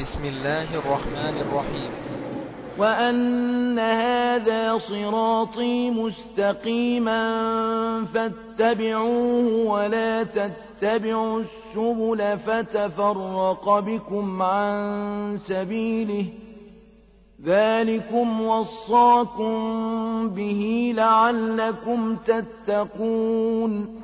بسم الله الرحمن الرحيم وأن هذا صراطي مستقيما فاتبعوه ولا تتبعوا السبل فتفرق بكم عن سبيله ذلكم وصاكم به لعلكم تتقون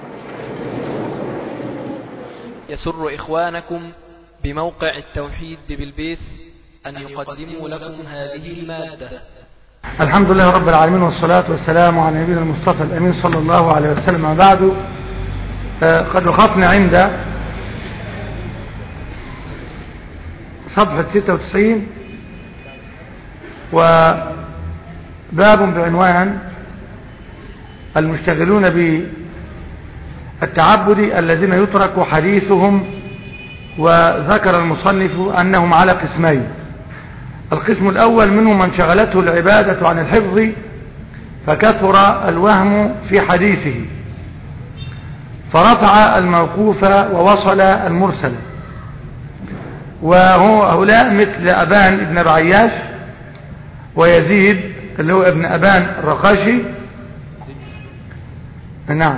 يسر إخوانكم بموقع التوحيد ببلبيس أن يقدموا لكم هذه المادة الحمد لله رب العالمين والصلاة والسلام على نبينا المصطفى الأمين صلى الله عليه وسلم بعد قد وقفنا عند صفحة 96 وباب بعنوان المشتغلون بالتعبد الذين يترك حديثهم وذكر المصنف أنهم على قسمين القسم الأول منهم من شغلته العبادة عن الحفظ فكثر الوهم في حديثه فرفع الموقوف ووصل المرسل وهو هؤلاء مثل أبان ابن رعياش ويزيد اللي هو ابن أبان الرقاشي نعم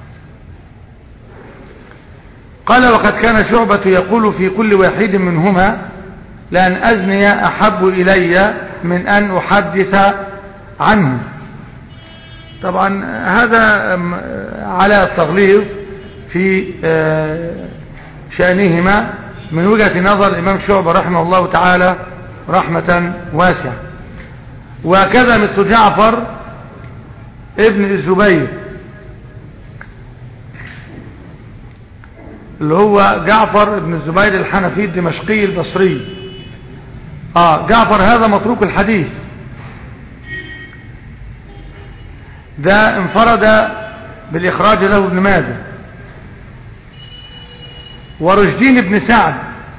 قال وقد كان شعبة يقول في كل واحد منهما لأن أزني أحب إلي من أن أحدث عنه طبعا هذا على التغليظ في شأنهما من وجهة نظر الإمام شعبة رحمه الله تعالى رحمة واسعة وكذا مثل جعفر ابن الزبير اللي هو جعفر ابن الزبير الحنفي الدمشقي البصري اه جعفر هذا متروك الحديث ده انفرد بالإخراج له ابن ماجه ورشدين ابن سعد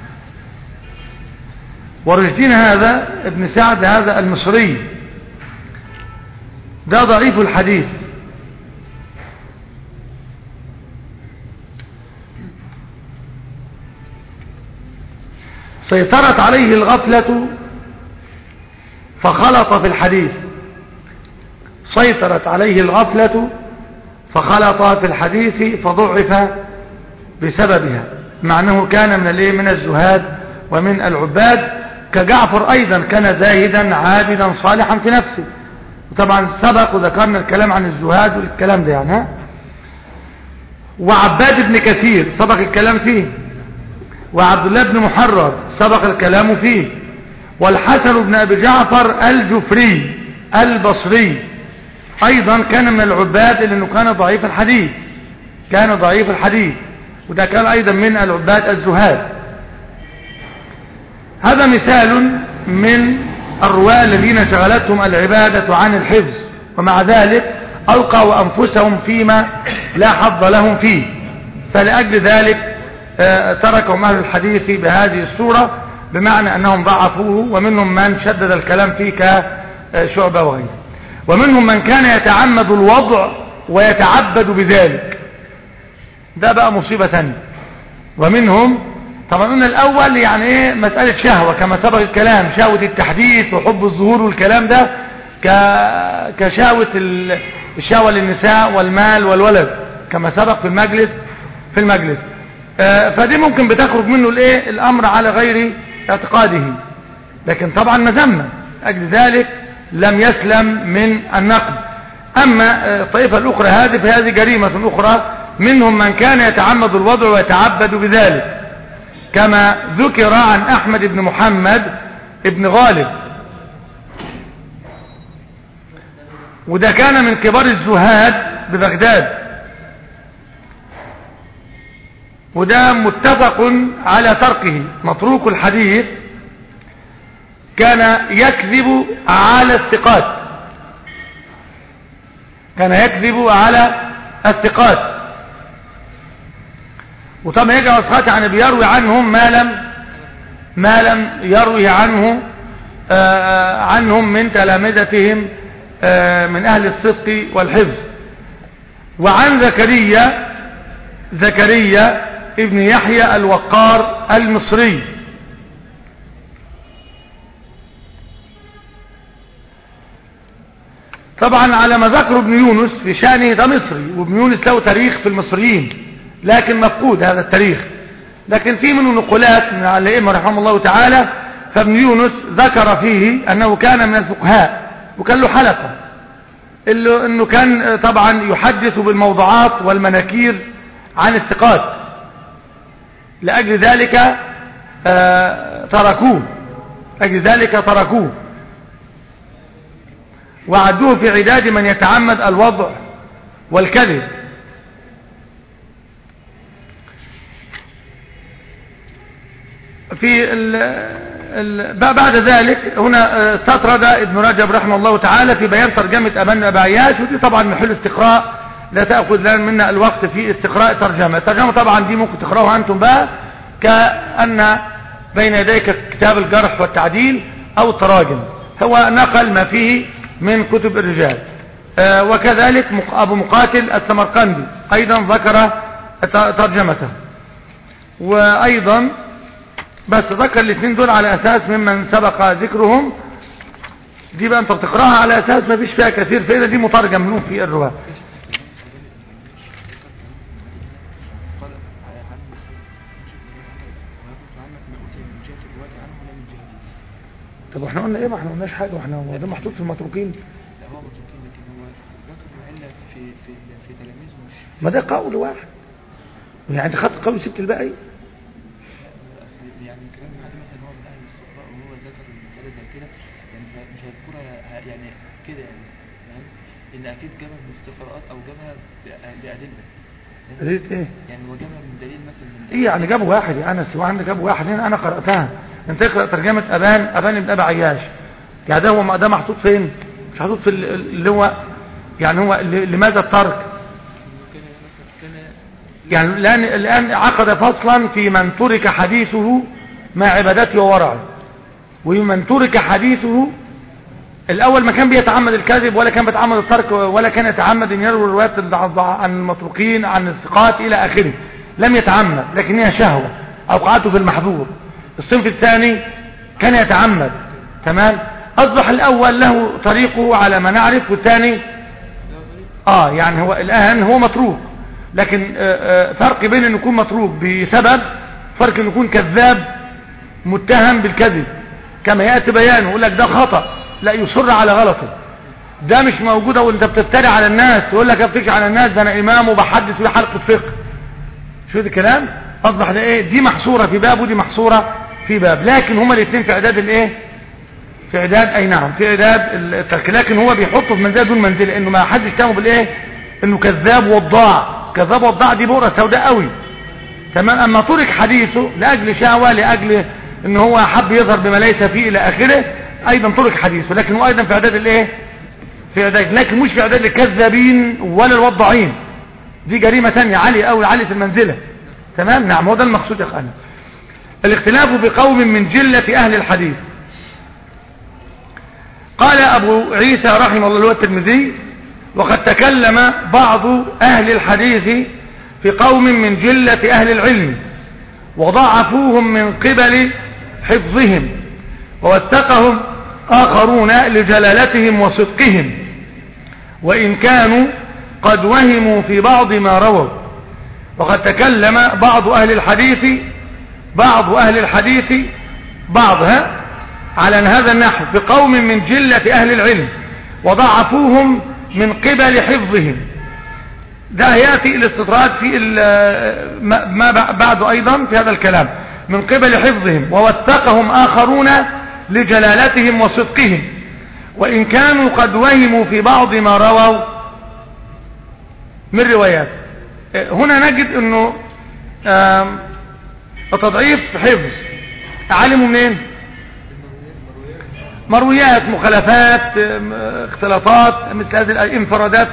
ورشدين هذا ابن سعد هذا المصري ده ضعيف الحديث سيطرت عليه الغفلة فخلط في الحديث سيطرت عليه الغفلة فخلط في الحديث فضعف بسببها مع أنه كان من الايه من الزهاد ومن العباد كجعفر أيضا كان زاهدا عابدا صالحا في نفسه وطبعا سبق وذكرنا الكلام عن الزهاد والكلام ده يعني ها وعباد بن كثير سبق الكلام فيه وعبد الله بن محرر سبق الكلام فيه والحسن بن أبي جعفر الجفري البصري أيضا كان من العباد لأنه كان ضعيف الحديث كان ضعيف الحديث وده كان أيضا من العباد الزهاد هذا مثال من الرواة الذين شغلتهم العبادة عن الحفظ ومع ذلك ألقوا أنفسهم فيما لا حظ لهم فيه فلأجل ذلك تركهم أهل الحديث بهذه الصورة بمعنى أنهم ضعفوه ومنهم من شدد الكلام فيه كشعبة وغيره ومنهم من كان يتعمد الوضع ويتعبد بذلك ده بقى مصيبة ثانية ومنهم طبعا قلنا الأول يعني ايه مسألة شهوة كما سبق الكلام شهوة التحديث وحب الظهور والكلام ده كشهوة الشهوة للنساء والمال والولد كما سبق في المجلس في المجلس فدي ممكن بتخرج منه الايه الامر على غير اعتقاده لكن طبعا مذمه اجل ذلك لم يسلم من النقد اما الطائفه الاخرى هذه فهذه جريمه اخرى منهم من كان يتعمد الوضع ويتعبد بذلك كما ذكر عن احمد بن محمد ابن غالب وده كان من كبار الزهاد ببغداد وده متفق على تركه متروك الحديث كان يكذب على الثقات كان يكذب على الثقات وطبعا يجعل الثقات يعني بيروي عنهم ما لم ما لم يروي عنه آه عنهم من تلامذتهم آه من أهل الصدق والحفظ وعن زكريا زكريا ابن يحيى الوقار المصري طبعا على ما ذكر ابن يونس في شأنه ده مصري وابن يونس له تاريخ في المصريين لكن مفقود هذا التاريخ لكن في منه نقولات من الأئمة رحمه الله تعالى فابن يونس ذكر فيه أنه كان من الفقهاء وكان له حلقة انه كان طبعا يحدث بالموضوعات والمناكير عن الثقات لأجل ذلك تركوه لأجل ذلك تركوه وعدوه في عداد من يتعمد الوضع والكذب في ال ال بعد ذلك هنا استطرد ابن رجب رحمه الله تعالى في بيان ترجمة أبان أبا عياش ودي طبعا محل استقراء لا تأخذ لنا منا الوقت في استقراء ترجمة الترجمة طبعا دي ممكن تقرأوها أنتم بقى كأن بين يديك كتاب الجرح والتعديل أو التراجم هو نقل ما فيه من كتب الرجال آه وكذلك أبو مقاتل السمرقندي أيضا ذكر ترجمته وأيضا بس ذكر الاثنين دول على أساس ممن سبق ذكرهم دي بقى انت بتقراها على أساس ما فيش فيها كثير فإذا دي مترجم منهم في الرواة طب احنا قلنا ايه ما احنا قلناش حاجة واحنا هو ده محطوط في المتروكين هو متروكين لكن هو ذكر علة في في في تلاميذه مش ما ده قول واحد يعني انت خدت قول سبت الباقي اصل يعني كلام حد مثلا هو من اهل الاستقراء وهو ذكر المسألة زي كده يعني مش هذكرها يعني كده يعني فاهم ان اكيد جابها من استقراءات او جابها بأدلة قريت ايه يعني هو جابها من دليل مثلا من ايه يعني جابوا واحد يا انس وعندك جابوا واحد هنا انا قراتها انت اقرا ترجمه ابان ابان ابن ابي عياش يعني ده هو ده محطوط فين مش محطوط في اللي هو يعني هو لماذا الترك يعني الان الان عقد فصلا في من ترك حديثه مع عبادته وورعه ومن ترك حديثه الاول ما كان بيتعمد الكذب ولا كان بيتعمد الترك ولا كان يتعمد ان يروي الروايات عن المتروكين عن الثقات الى اخره لم يتعمد لكن هي شهوه اوقعته في المحظور الصنف الثاني كان يتعمد تمام اصبح الاول له طريقه على ما نعرف والثاني اه يعني هو الان هو متروك لكن آآ آآ فرق بين انه يكون متروك بسبب فرق انه يكون كذاب متهم بالكذب كما ياتي بيانه يقول لك ده خطأ لا يصر على غلطه ده مش موجوده وانت بتفتري على الناس يقول لك افتكش على الناس ده انا امام وبحدث في حلقه فقه شو ده الكلام اصبح ده ايه دي محصوره في باب ودي محصوره في باب لكن هما الاثنين في اعداد الايه في اعداد اي نعم في اعداد الترك لكن هو بيحطه في منزله دون منزله انه ما حدش تهمه بالايه انه كذاب وضاع كذاب وضاع دي بؤره سوداء قوي تمام اما ترك حديثه لاجل شهوه لاجل ان هو حب يظهر بما ليس فيه الى اخره ايضا ترك حديثه لكن هو ايضا في اعداد الايه في اعداد لكن مش في اعداد الكذابين ولا الوضاعين دي جريمه ثانيه عاليه قوي عاليه المنزله تمام نعم هو ده المقصود يا اخوانا الاختلاف بقوم من جلة اهل الحديث قال ابو عيسى رحمه الله الترمذي وقد تكلم بعض اهل الحديث في قوم من جلة اهل العلم وضعفوهم من قبل حفظهم ووثقهم آخرون لجلالتهم وصدقهم وإن كانوا قد وهموا في بعض ما رووا وقد تكلم بعض أهل الحديث بعض أهل الحديث بعضها على هذا النحو في قوم من جلة أهل العلم وضعفوهم من قبل حفظهم ده يأتي الاستطراد في ما بعد أيضا في هذا الكلام من قبل حفظهم ووثقهم آخرون لجلالتهم وصدقهم وإن كانوا قد وهموا في بعض ما رووا من روايات هنا نجد أنه التضعيف حفظ علموا منين مرويات مخالفات اختلافات مثل هذه الانفرادات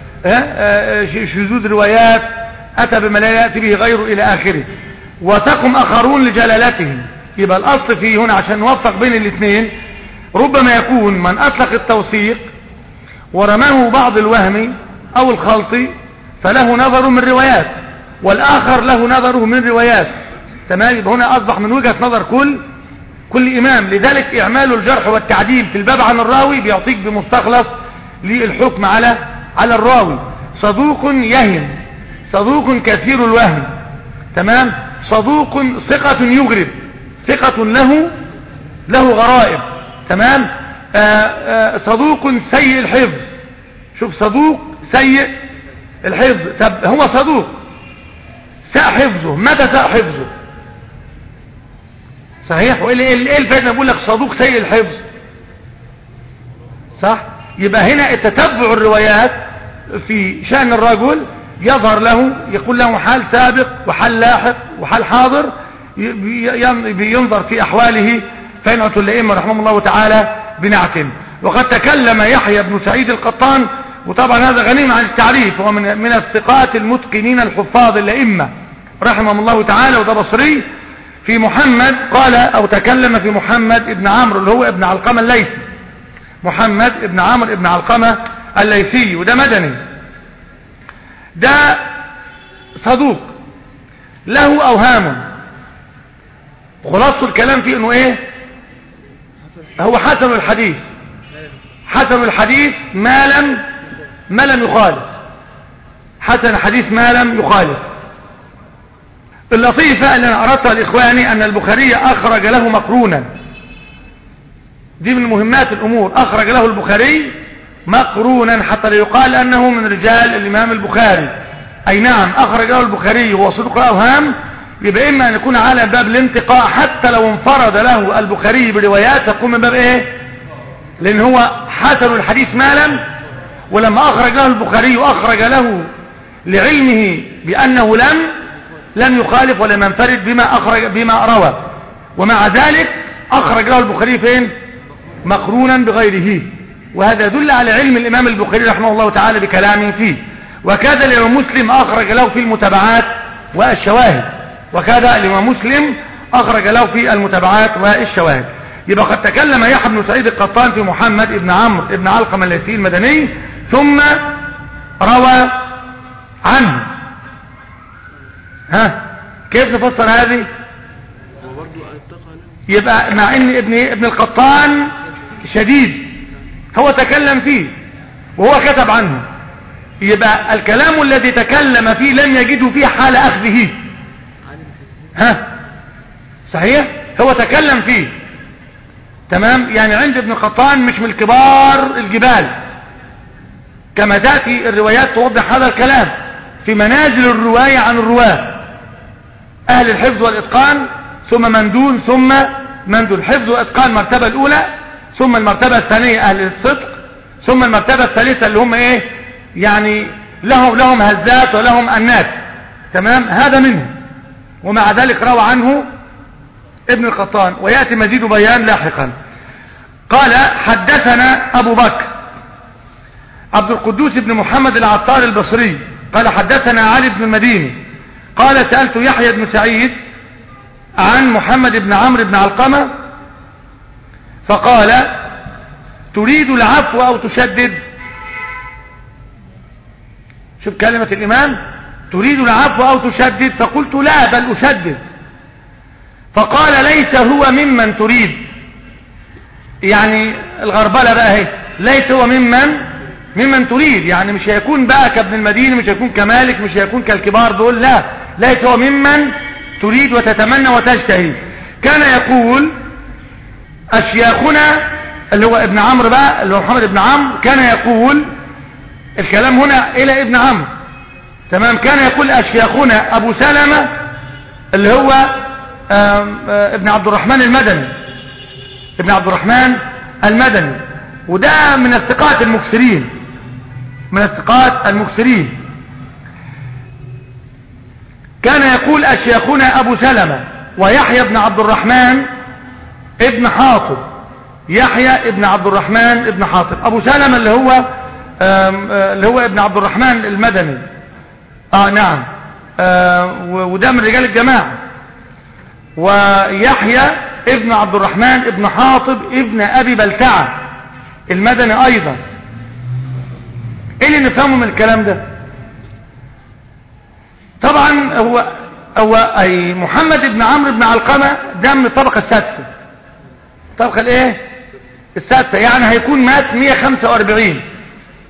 شذوذ روايات أتى بما لا يأتي به غيره إلى آخره وثقهم آخرون لجلالتهم يبقى الأصل فيه هنا عشان نوفق بين الاثنين ربما يكون من أطلق التوثيق ورماه بعض الوهم أو الخلط فله نظر من روايات والآخر له نظره من روايات تمام يبقى هنا أصبح من وجهة نظر كل كل إمام لذلك إعمال الجرح والتعديل في الباب عن الراوي بيعطيك بمستخلص للحكم على على الراوي صدوق يهم صدوق كثير الوهم تمام صدوق ثقة يغرب ثقة له له غرائب تمام آآ آآ صدوق سيء الحفظ شوف صدوق سيء الحفظ طب هو صدوق ساء حفظه متى ساء حفظه صحيح وايه ايه الفائده بقول لك صدوق سيء الحفظ صح يبقى هنا التتبع الروايات في شأن الرجل يظهر له يقول له حال سابق وحال لاحق وحال حاضر بينظر في أحواله فإنعة الأئمة رحمه الله تعالى بنعتم وقد تكلم يحيى بن سعيد القطان وطبعا هذا غنيم عن التعريف هو من, من الثقات المتقنين الحفاظ الأئمة رحمهم الله تعالى وده بصري في محمد قال أو تكلم في محمد ابن عمرو اللي هو ابن علقمة الليثي محمد ابن عمرو ابن علقمة الليثي وده مدني ده صدوق له أوهام خلاصة الكلام فيه انه ايه هو حسن الحديث حسن الحديث ما لم ما لم يخالف حسن الحديث ما لم يخالف اللطيفة اللي انا اردتها لاخواني ان البخاري اخرج له مقرونا دي من مهمات الامور اخرج له البخاري مقرونا حتى لا يقال انه من رجال الامام البخاري اي نعم اخرج له البخاري وهو صدق الاوهام يبقى اما ان يكون على باب الانتقاء حتى لو انفرد له البخاري بروايات تقوم من باب ايه لان هو حسن الحديث مالا ولما اخرج له البخاري واخرج له لعلمه بانه لم لم يخالف ولم ينفرد بما اخرج بما روى ومع ذلك اخرج له البخاري فين مقرونا بغيره وهذا يدل على علم الامام البخاري رحمه الله تعالى بكلامه فيه وكذا الامام مسلم اخرج له في المتابعات والشواهد وكذا الإمام مسلم أخرج له في المتابعات والشواهد يبقى قد تكلم يحيى بن سعيد القطان في محمد ابن عمرو ابن علقم الليثي المدني ثم روى عنه ها كيف نفسر هذه يبقى مع ان ابن ابن القطان شديد هو تكلم فيه وهو كتب عنه يبقى الكلام الذي تكلم فيه لم يجده فيه حال اخذه ها صحيح هو تكلم فيه تمام يعني عند ابن قطان مش من كبار الجبال كما تأتي الروايات توضح هذا الكلام في منازل الرواية عن الرواة أهل الحفظ والإتقان ثم مندون ثم مندون الحفظ والإتقان المرتبة الأولى ثم المرتبة الثانية أهل الصدق ثم المرتبة الثالثة اللي هم إيه يعني لهم لهم هزات ولهم أنات تمام هذا منهم ومع ذلك روى عنه ابن القطان ويأتي مزيد بيان لاحقا قال حدثنا أبو بكر عبد القدوس بن محمد العطار البصري قال حدثنا علي بن المديني قال سألت يحيى بن سعيد عن محمد بن عمرو بن علقمة فقال تريد العفو أو تشدد شوف كلمة الإمام تريد العفو أو تشدد فقلت لا بل أشدد فقال ليس هو ممن تريد يعني الغربلة بقى اهي ليس هو ممن ممن تريد يعني مش هيكون بقى كابن المدينة مش هيكون كمالك مش هيكون كالكبار دول لا ليس هو ممن تريد وتتمنى وتشتهي كان يقول أشياخنا اللي هو ابن عمرو بقى اللي هو محمد ابن عمرو كان يقول الكلام هنا إلى ابن عمرو تمام كان يقول أشياخنا أبو سلمة اللي هو آم آم ابن عبد الرحمن المدني ابن عبد الرحمن المدني وده من الثقات المكسرين من الثقات المكسرين كان يقول أشياخنا أبو سلمة ويحيى بن عبد الرحمن ابن حاطب يحيى ابن عبد الرحمن ابن حاطب أبو سلمة اللي هو اللي هو ابن عبد الرحمن المدني اه نعم آه وده من رجال الجماعة ويحيى ابن عبد الرحمن ابن حاطب ابن ابي بلتعة المدني ايضا ايه اللي نفهمه من الكلام ده طبعا هو هو اي محمد بن عمرو بن علقمة ده من الطبقة السادسة الطبقة الايه السادسة يعني هيكون مات 145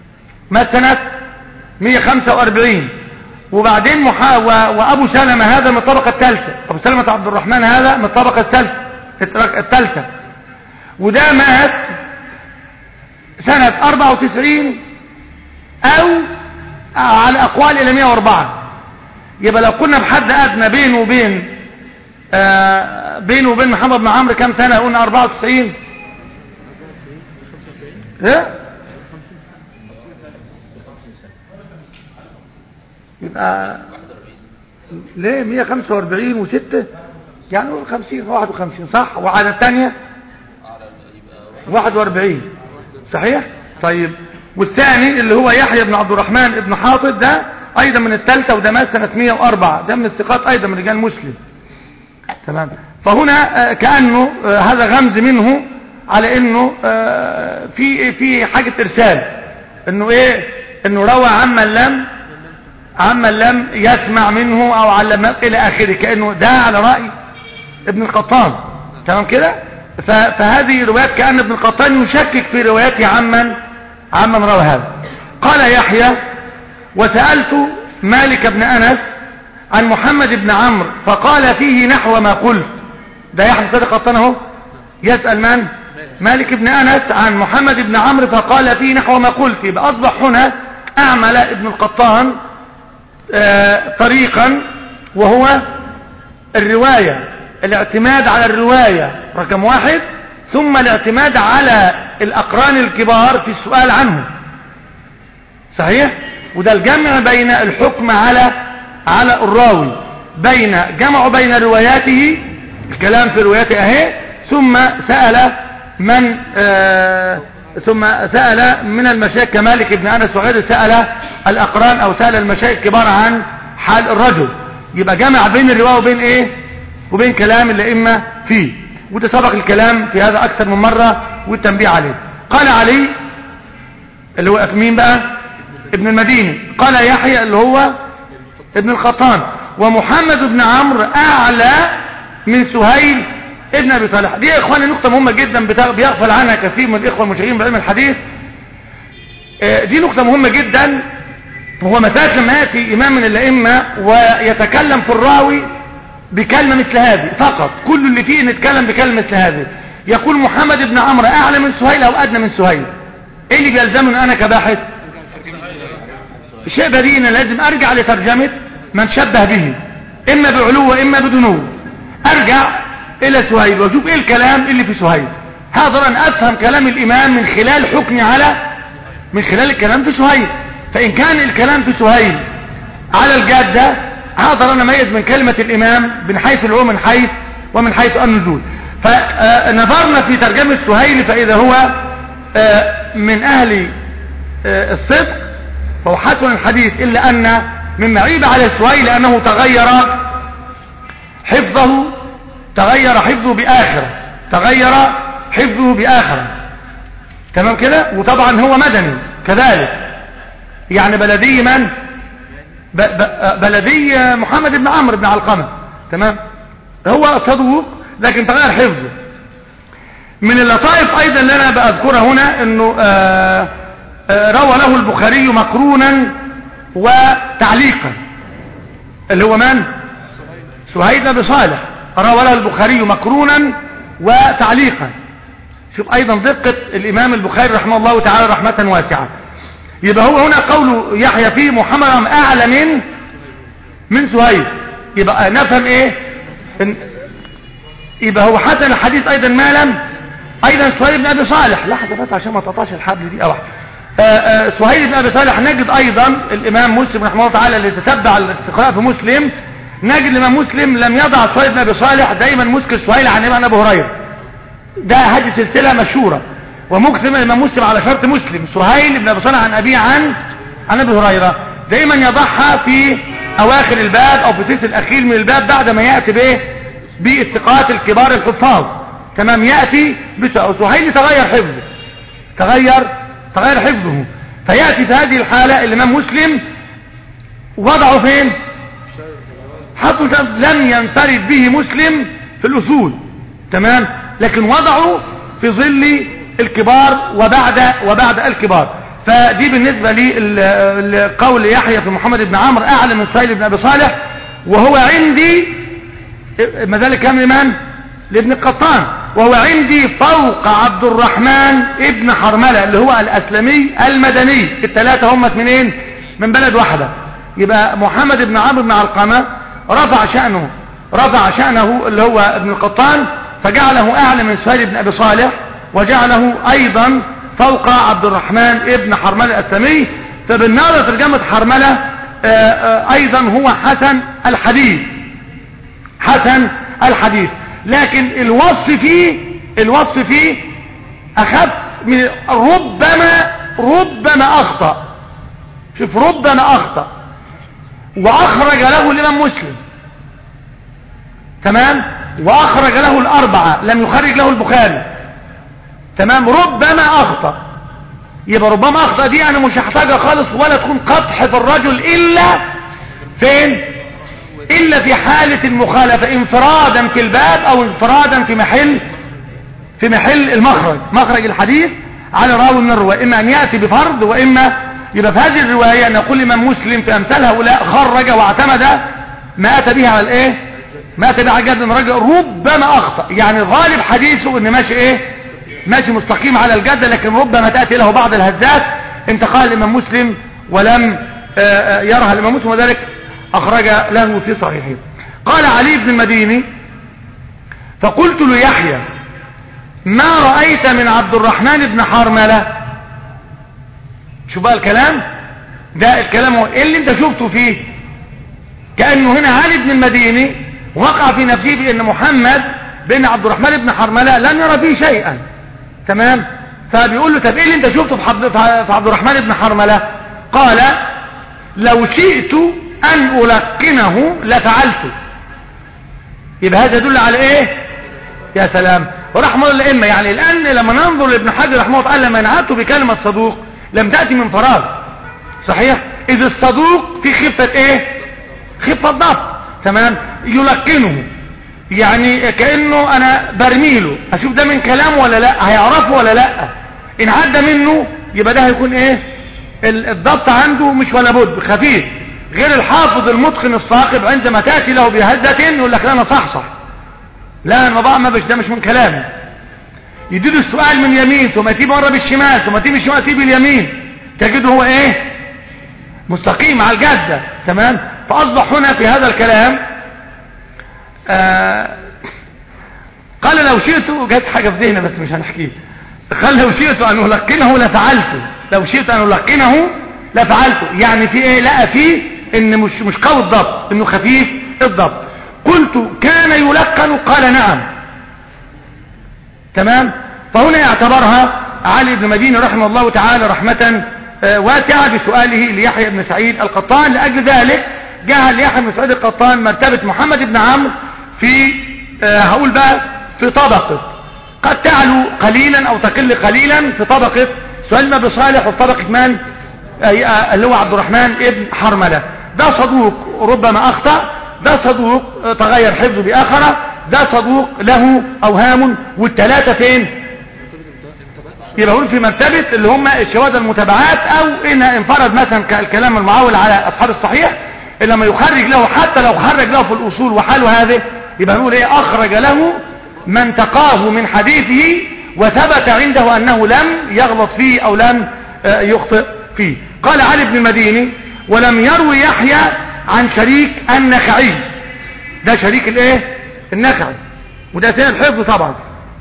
مات سنة 145 وبعدين محا و... وابو سلمة هذا من الطبقة الثالثة ابو سلمة عبد الرحمن هذا من الطبقة الثالثة الثالثة وده مات سنة 94 او على اقوال الى 104 يبقى لو كنا بحد ادنى بينه وبين آه بينه وبين محمد بن عمرو كام سنة قلنا 94 ايه يبقى ليه 145 و6 يعني قول 50 51 صح وعلى الثانية 41 صحيح طيب والثاني اللي هو يحيى بن عبد الرحمن بن حاطب ده ايضا من الثالثة وده مات سنة 104 ده من الثقات ايضا من رجال مسلم تمام فهنا آه، كأنه آه، هذا غمز منه على انه آه، في في حاجة ارسال انه ايه انه روى عمن لم عمن لم يسمع منه او علم الى اخره كأنه ده على رأي ابن القطان تمام كده ف- فهذه روايات كأن ابن القطان يشكك في رواياته عمن عمن روى هذا قال يحيى وسألت مالك بن أنس عن محمد بن عمرو فقال فيه نحو ما قلت ده يحيى صدق قطان اهو يسأل من مالك بن أنس عن محمد بن عمرو فقال فيه نحو ما قلت يبقى أصبح هنا أعمل ابن القطان آه، طريقا وهو الرواية الاعتماد على الرواية رقم واحد ثم الاعتماد على الأقران الكبار في السؤال عنه صحيح وده الجمع بين الحكم على على الراوي بين جمع بين رواياته الكلام في رواياته اهي ثم سأل من آه ثم سأل من المشايخ كمالك بن أنس وغيره سأل الأقران أو سأل المشايخ الكبار عن حال الرجل يبقى جمع بين الرواية وبين ايه وبين كلام الأئمة فيه وده سبق الكلام في هذا أكثر من مرة والتنبيه عليه قال علي اللي هو مين بقى ابن المديني قال يحيى اللي هو ابن القطان ومحمد بن عمرو أعلى من سهيل ابن أبي صالح دي يا إخواني نقطة مهمة جدا بتا- بيغفل عنها كثير من الإخوة المشاهير بعلم الحديث آه، دي نقطة مهمة جدا هو مسألة لما يأتي إمام من الأئمة ويتكلم في الراوي بكلمة مثل هذه فقط كل اللي فيه نتكلم بكلمة مثل هذه يقول محمد بن عمرو أعلى من سهيل أو أدنى من سهيل إيه اللي بيلزمني أنا كباحث شيء بديهي أنا لازم أرجع لترجمة من شبه به إما بعلو وإما بدنو أرجع إلى سهيل وأشوف إيه الكلام اللي في سهيل هذا أن أفهم كلام الإمام من خلال حكمي على من خلال الكلام في سهيل فإن كان الكلام في سهيل على الجادة هقدر أنا أميز من كلمة الإمام من حيث العلو من حيث ومن حيث النزول فنظرنا في ترجمة سهيل فإذا هو آه، من أهل آه، الصدق فهو حسن الحديث إلا أن مما عيب على سهيل أنه تغير حفظه تغير حفظه بآخر تغير حفظه بآخر تمام كده وطبعا هو مدني كذلك يعني بلدي من ب ب بلدي محمد بن عمرو بن علقمة تمام هو صدوق لكن تغير حفظه من اللطائف ايضا اللي انا بذكرها هنا انه آآ آآ روى له البخاري مقرونا وتعليقا اللي هو من سهيد بن صالح روى له البخاري مقرونا وتعليقا شوف ايضا دقة الامام البخاري رحمه الله تعالى رحمة واسعة يبقى هو هنا قول يحيى فيه محمد اعلى من من سهيل يبقى نفهم ايه إن يبقى هو حسن الحديث ايضا ما لم ايضا سهيل بن ابي صالح لحظة بس عشان ما تقطعش الحبل دي اوحد سهيل بن ابي صالح نجد ايضا الامام مسلم رحمه الله تعالى اللي تتبع الاستقراء في مسلم نجد الامام مسلم لم يضع سهيل بن ابي صالح دايما مسك سهيل عن ابن ابي هريره ده هذه سلسله مشهوره ومكتب الامام مسلم على شرط مسلم سهيل بن ابي صالح عن ابيه عن عن ابي هريره دايما يضعها في اواخر الباب او في الثلث الاخير من الباب بعد ما ياتي بايه بالثقات الكبار الحفاظ تمام ياتي سهيل تغير حفظه تغير تغير حفظه فياتي في هذه الحاله الامام مسلم وضعه فين حطه لم ينفرد به مسلم في الاصول تمام لكن وضعه في ظل الكبار وبعد وبعد الكبار فدي بالنسبة لي قول يحيى في محمد بن عمرو أعلى من سهيل بن أبي صالح وهو عندي ما ذلك كان لمن لابن القطان وهو عندي فوق عبد الرحمن ابن حرملة اللي هو الأسلمي المدني الثلاثة هم منين من بلد واحدة يبقى محمد بن عمرو بن علقمة رفع شأنه رفع شأنه اللي هو ابن القطان فجعله أعلى من سهيل بن أبي صالح وجعله أيضا فوق عبد الرحمن ابن حرملة الأسلمي فبالنظر ترجمة حرملة أيضا هو حسن الحديث حسن الحديث لكن الوصف فيه الوصف فيه أخف من ربما ربما أخطأ شوف ربما أخطأ وأخرج له الإمام مسلم تمام وأخرج له الأربعة لم يخرج له البخاري تمام ربما أخطأ يبقى ربما أخطأ دي أنا مش هحتاجها خالص ولا تكون قطح في الرجل إلا فين إلا في حالة المخالفة انفرادا في الباب أو انفرادا في محل في محل المخرج مخرج الحديث على راوي من الرواية إما أن يأتي بفرض وإما يبقى في هذه الرواية نقول لمن مسلم في أمثال هؤلاء خرج واعتمد ما أتى بها على الإيه ما أتى بها على الجد من رجل ربما أخطأ يعني غالب حديثه إن ماشي إيه ماشي مستقيم على الجد لكن ربما تأتي له بعض الهزات انتقال الإمام مسلم ولم يرها الإمام مسلم وذلك أخرج له في صحيحه قال علي بن المديني فقلت ليحيى ما رأيت من عبد الرحمن بن حرملة شو بقى الكلام ده الكلام هو ايه اللي انت شفته فيه كأنه هنا علي بن المديني وقع في نفسه بأن محمد بن عبد الرحمن بن حرملة لم يرى فيه شيئا تمام فبيقول له طب ايه اللي انت شفته في عبد الرحمن بن حرملة قال لو شئت ان القنه لفعلت يبقى هذا يدل على ايه يا سلام ورحمه الله الائمه يعني الان لما ننظر لابن حجر رحمه الله تعالى لما نعته بكلمه صدوق لم تاتي من فراغ صحيح اذ الصدوق في خفه ايه خفه ضبط تمام يلقنه يعني كانه انا برميله اشوف ده من كلامه ولا لا هيعرفه ولا لا ان عدى منه يبقى ده هيكون ايه الضبط عنده مش ولا بد خفيف غير الحافظ المتقن الصاقب عندما تأتي له بهزة يقول لك لا انا صح صح لا انا بقى ما بش ده مش من كلامي يديله السؤال من يمين ثم يتيه مرة بالشمال ثم يتيه بالشمال يتيه باليمين تجده هو ايه مستقيم على الجادة تمام فاصبح هنا في هذا الكلام آه قال لو شئت جت حاجة في ذهني بس مش هنحكيه قال لو شئت ان القنه لفعلته لو شئت ان القنه لفعلته يعني في ايه لقى فيه ان مش مش قوي الضبط انه خفيف الضبط قلت كان يلقن قال نعم تمام فهنا يعتبرها علي بن مدينة رحمه الله تعالى رحمة واسعة بسؤاله ليحيى بن سعيد القطان لأجل ذلك جعل يحيى بن سعيد القطان مرتبة محمد بن عمرو في هقول بقى في طبقة قد تعلو قليلا او تقل قليلا في طبقة سؤال ما بصالح وفي طبقة من اللي هو عبد الرحمن ابن حرملة ده صدوق ربما اخطأ ده صدوق تغير حفظه باخره ده صدوق له اوهام والثلاثة فين يبقى هون في مرتبة اللي هم الشواذ المتابعات او ان انفرد مثلا كالكلام المعول على اصحاب الصحيح لما يخرج له حتى لو خرج له في الاصول وحاله هذه يبقى نقول ايه اخرج له من تقاه من حديثه وثبت عنده انه لم يغلط فيه او لم يخطئ فيه قال علي بن المديني ولم يروي يحيى عن شريك النخعي ده شريك الايه النخعي وده سنة الحفظ طبعا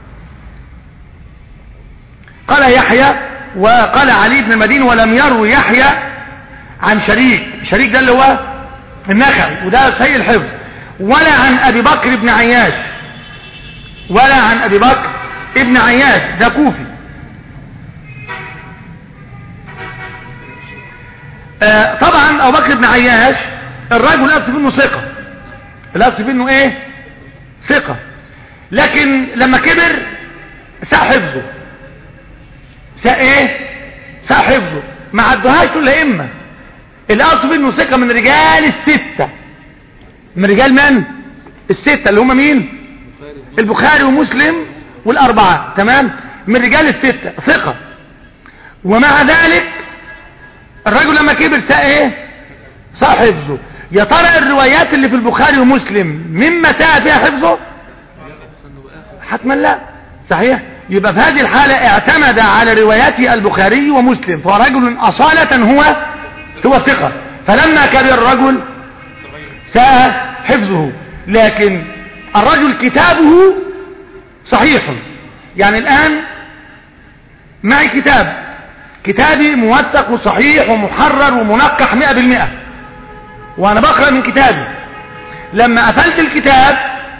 قال يحيى وقال علي بن المديني ولم يروي يحيى عن شريك شريك ده اللي هو النخعي وده سيء الحفظ ولا عن ابي بكر بن عياش ولا عن ابي بكر ابن عياش ده كوفي آه طبعا ابو بكر بن عياش الرجل الاصل منه ثقه الاصل منه ايه ثقه لكن لما كبر ساء حفظه ساء ايه ساء حفظه ما عدوهاش كل ائمه الاصل منه ثقه من رجال السته من رجال من السته اللي هم مين البخاري ومسلم والاربعه تمام من رجال السته ثقه ومع ذلك الرجل لما كبر ساء ايه ساء حفظه يا ترى الروايات اللي في البخاري ومسلم مما ساء فيها حفظه حتما لا صحيح يبقى في هذه الحالة اعتمد على روايات البخاري ومسلم فهو رجل أصالة هو هو ثقة فلما كبر الرجل ساء حفظه لكن الرجل كتابه صحيح يعني الآن معي كتاب كتابي موثق وصحيح ومحرر ومنقح مئة بالمئة وأنا بقرأ من كتابي لما قفلت الكتاب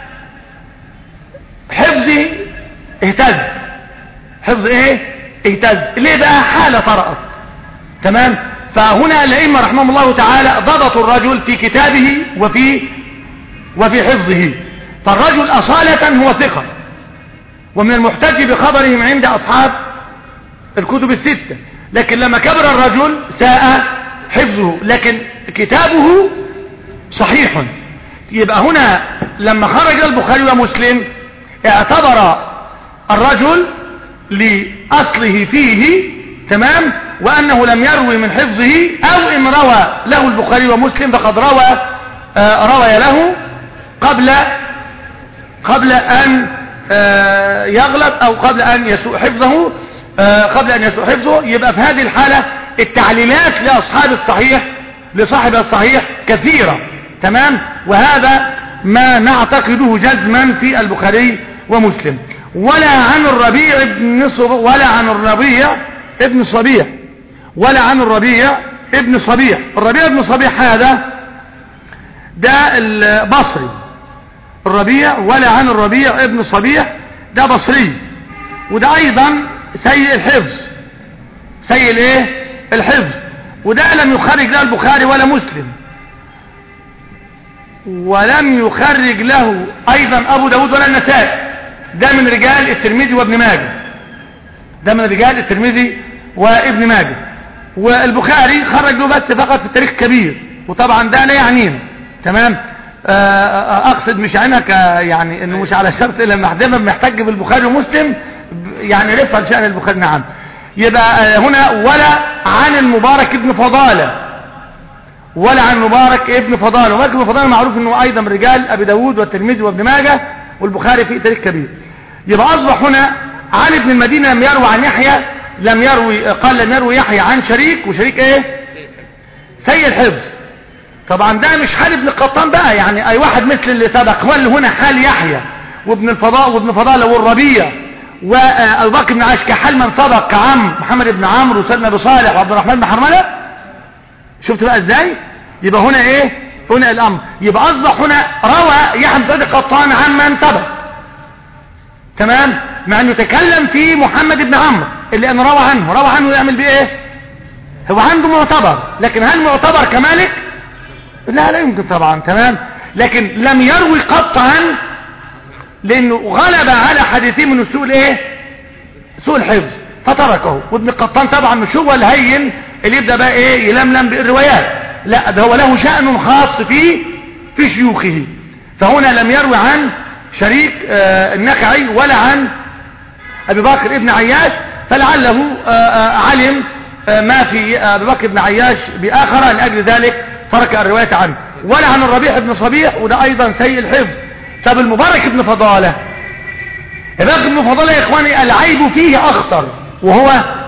حفظي اهتز حفظ ايه اهتز ليه بقى حالة طرأت تمام فهنا الأئمة رحمهم الله تعالى ضبطوا الرجل في كتابه وفي وفي حفظه فالرجل أصالة هو ثقة ومن المحتج بخبرهم عند أصحاب الكتب الستة لكن لما كبر الرجل ساء حفظه لكن كتابه صحيح يبقى هنا لما خرج البخاري ومسلم اعتبر الرجل لأصله فيه تمام وأنه لم يروي من حفظه أو إن روى له البخاري ومسلم فقد روى آه روي له قبل قبل أن آه يغلط أو قبل أن يسوء حفظه آه قبل أن يسوء حفظه يبقى في هذه الحالة التعليلات لأصحاب الصحيح لصاحب الصحيح كثيرة تمام وهذا ما نعتقده جزما في البخاري ومسلم ولا عن الربيع ابن صب... ولا عن الربيع ابن صبيح ولا عن الربيع ابن صبيح الربيع ابن صبيح هذا ده البصري الربيع ولا عن الربيع ابن صبيح ده بصري وده ايضا سيء الحفظ سيء الايه الحفظ وده لم يخرج له البخاري ولا مسلم ولم يخرج له ايضا ابو داود ولا النسائي ده من رجال الترمذي وابن ماجه ده من رجال الترمذي وابن ماجه والبخاري خرج له بس فقط في التاريخ كبير وطبعا ده لا يعنينا تمام اقصد مش عنك يعني انه مش على شرط لما حدما محتاج بالبخاري ومسلم يعني رفع شأن البخاري نعم يبقى هنا ولا عن المبارك ابن فضالة ولا عن المبارك ابن فضالة ومبارك ابن فضالة معروف انه ايضا من رجال ابي داود والترمذي وابن ماجه والبخاري في تاريخ كبير يبقى اصبح هنا عن ابن المدينة لم يروي عن يحيى لم يروي قال لم يروي يحيى عن شريك وشريك ايه سيء الحفظ طبعا ده مش حال ابن قطان بقى يعني اي واحد مثل اللي سبق هو اللي هنا حال يحيى وابن الفضاء وابن فضالة والربيع وابو بكر بن عاش كحال من سبق كعم محمد بن عمرو وسيدنا ابو صالح وعبد الرحمن بن حرمله شفت بقى ازاي يبقى هنا ايه هنا الامر يبقى اصبح هنا روى يحيى بن سعيد قطان عن من سبق تمام مع انه تكلم في محمد بن عمرو اللي ان روى عنه روى عنه يعمل بيه ايه هو عنده معتبر لكن هل معتبر كمالك لا لا يمكن طبعا تمام لكن لم يروي قط عن لانه غلب على حديثين من سوء الايه سوء الحفظ فتركه وابن قطان طبعا مش هو الهين اللي يبدا بقى ايه يلملم بالروايات لا ده هو له شأن خاص في في شيوخه فهنا لم يروي عن شريك آه النخعي ولا عن ابي بكر ابن عياش فلعله آه آه علم ما في ابي بكر ابن عياش باخر لاجل ذلك ترك الرواية عنه ولا عن الربيع بن صبيح وده ايضا سيء الحفظ طب المبارك بن فضالة المبارك بن فضالة يا اخواني العيب فيه اخطر وهو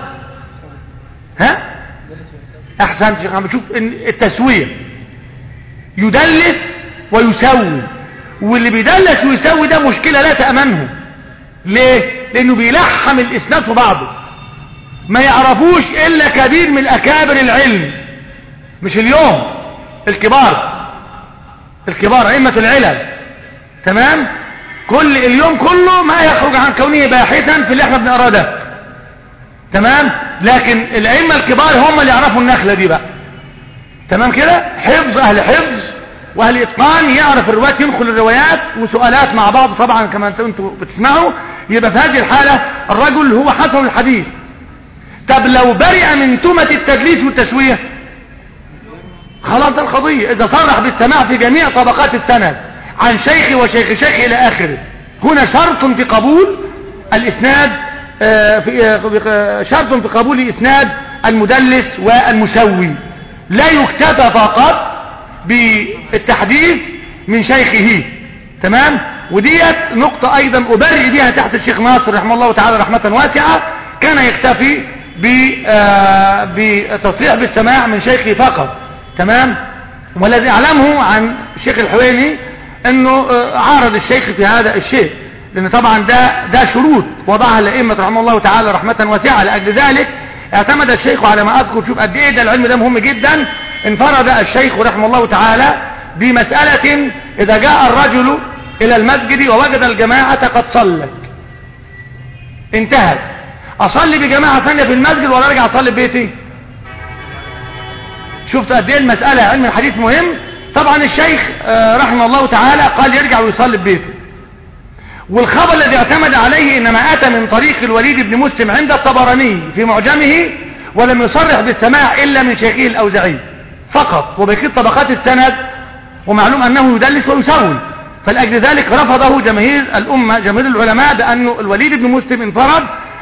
ها احسن شيخ عم بشوف التسوية يدلس ويسوي واللي بيدلس ويسوي ده مشكلة لا تأمنه ليه لانه بيلحم الاسناد في بعضه ما يعرفوش الا كبير من اكابر العلم مش اليوم الكبار الكبار ائمة العلل تمام كل اليوم كله ما يخرج عن كونه باحثا في اللي احنا بنقراه ده تمام لكن الائمه الكبار هم اللي يعرفوا النخله دي بقى تمام كده حفظ اهل حفظ واهل اتقان يعرف الروايات ينقل الروايات وسؤالات مع بعض طبعا كما انتم بتسمعوا يبقى في هذه الحاله الرجل هو حسن الحديث طب لو برئ من تهمه التدليس والتسويه خلاص ده القضيه اذا صرح بالسماع في جميع طبقات السند عن شيخ وشيخ شيخ الى اخره هنا شرط في قبول الاسناد في شرط في قبول اسناد المدلس والمسوي لا يكتفى فقط بالتحديث من شيخه تمام وديت نقطة ايضا ابرئ بها تحت الشيخ ناصر رحمه الله تعالى رحمة واسعة كان يكتفي بتصريح بالسماع من شيخه فقط تمام والذي اعلمه عن الشيخ الحويني انه عارض الشيخ في هذا الشيء لان طبعا ده ده شروط وضعها الائمه رحمه الله تعالى رحمه واسعه لاجل ذلك اعتمد الشيخ على ما اذكر شوف قد ايه ده العلم ده مهم جدا انفرد الشيخ رحمه الله تعالى بمساله اذا جاء الرجل الى المسجد ووجد الجماعه قد صلت انتهت اصلي بجماعه ثانيه في المسجد ولا ارجع اصلي في بيتي شفت قد ايه المساله علم الحديث مهم طبعا الشيخ رحمه الله تعالى قال يرجع ويصلي في بيته والخبر الذي اعتمد عليه انما اتى من طريق الوليد بن مسلم عند الطبراني في معجمه ولم يصرح بالسماع الا من شيخه الاوزعي فقط وبقيت طبقات السند ومعلوم انه يدلس ويسوي فلاجل ذلك رفضه جماهير الامه جماهير العلماء بانه الوليد بن مسلم انفرد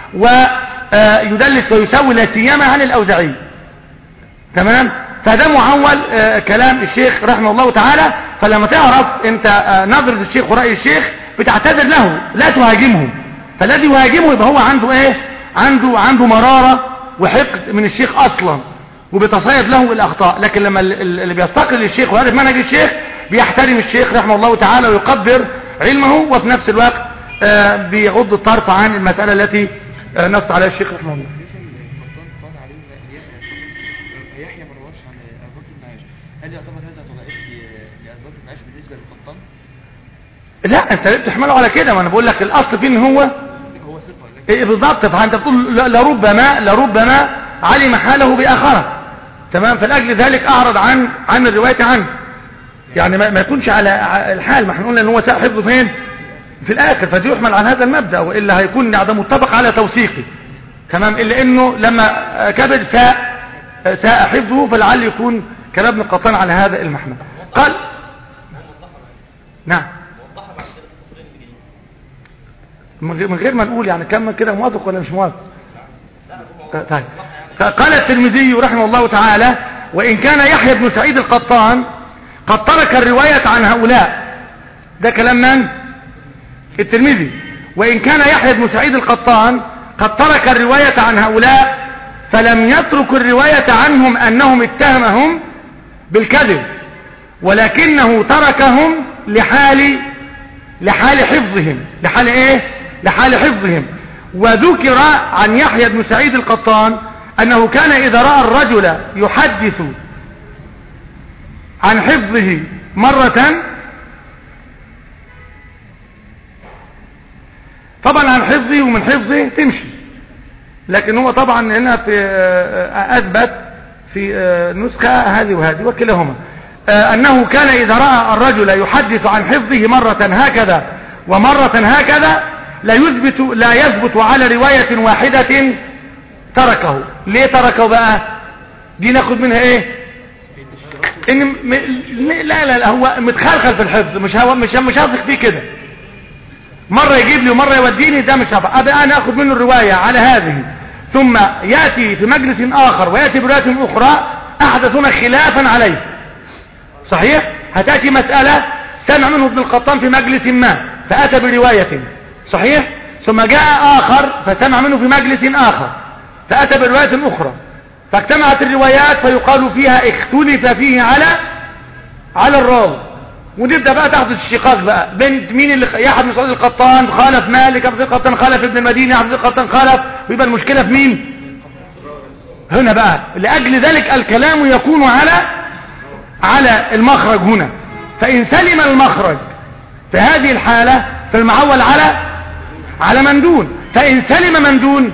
ويدلس ويسوي لا سيما عن الاوزعي تمام فده معول آه كلام الشيخ رحمه الله تعالى فلما تعرف انت آه نظرة الشيخ ورأي الشيخ بتعتذر له لا تهاجمه فالذي يهاجمه يبقى هو عنده ايه عنده عنده مرارة وحقد من الشيخ اصلا وبيتصيد له الاخطاء لكن لما اللي بيستقل الشيخ ويعرف منهج الشيخ بيحترم الشيخ رحمه الله تعالى ويقدر علمه وفي نفس الوقت آه بيغض الطرف عن المسألة التي نص عليها الشيخ رحمه الله يحيى ما رواه عن ابو بكر بن عاش هل يعتبر هذا تضعيف لابو بكر بن عاش بالنسبه للقطان لا انت ليه بتحمله على كده ما انا بقول لك الاصل فيه ان هو هو ثقه لكن إيه بالضبط فانت بتقول ل- لربما لربما علم حاله باخره تمام فلاجل ذلك اعرض عن عن الروايه عنه يعني ما, ما يكونش على ع- الحال ما احنا قلنا ان هو ساء حفظه فين في الاخر فدي يحمل على هذا المبدا والا هيكون ده متفق على توثيقه تمام الا انه لما آه، كبد ساء آه، ساء حفظه فلعل يكون كلام ابن قطان على هذا المحمل قال نعم من غير- من غير ما نقول يعني كم كده موافق ولا مش موافق طيب قال الترمذي رحمه الله تعالى وإن كان يحيى بن سعيد القطان قد ترك الرواية عن هؤلاء ده كلام من الترمذي وإن كان يحيى بن سعيد القطان قد ترك الرواية عن هؤلاء فلم يترك الرواية عنهم أنهم اتهمهم بالكذب ولكنه تركهم لحال لحال حفظهم لحال ايه لحال حفظهم وذكر عن يحيى بن سعيد القطان انه كان اذا راى الرجل يحدث عن حفظه مرة طبعا عن حفظه ومن حفظه تمشي لكن هو طبعا هنا في آه، اثبت في آه، نسخة هذه وهذه وكلاهما آه، انه كان اذا رأى الرجل يحدث عن حفظه مرة هكذا ومرة هكذا لا يثبت لا يثبت على رواية واحدة تركه ليه تركه بقى دي ناخد منها ايه ان م... لا لا لا هو متخلخل في الحفظ مش هو مش مش هثق فيه كده مرة يجيب لي ومرة يوديني ده مش هبقى أبقى أنا أخذ منه الرواية على هذه ثم يأتي في مجلس آخر ويأتي برواية أخرى أحدثنا خلافا عليه صحيح هتأتي مسألة سمع منه ابن القطان في مجلس ما فأتى برواية صحيح ثم جاء آخر فسمع منه في مجلس آخر فأتى برواية أخرى فاجتمعت الروايات فيقال فيها اختلف فيه على على الراوي ونبدا بقى تحدث الشقاق بقى بين مين اللي يحيى بن سعيد القطان خالف مالك ابن القطان خالف ابن المديني ابن القطان خالف ويبقى المشكله في مين هنا بقى لاجل ذلك الكلام يكون على على المخرج هنا فان سلم المخرج في هذه الحاله فالمعول على على من دون فان سلم من دون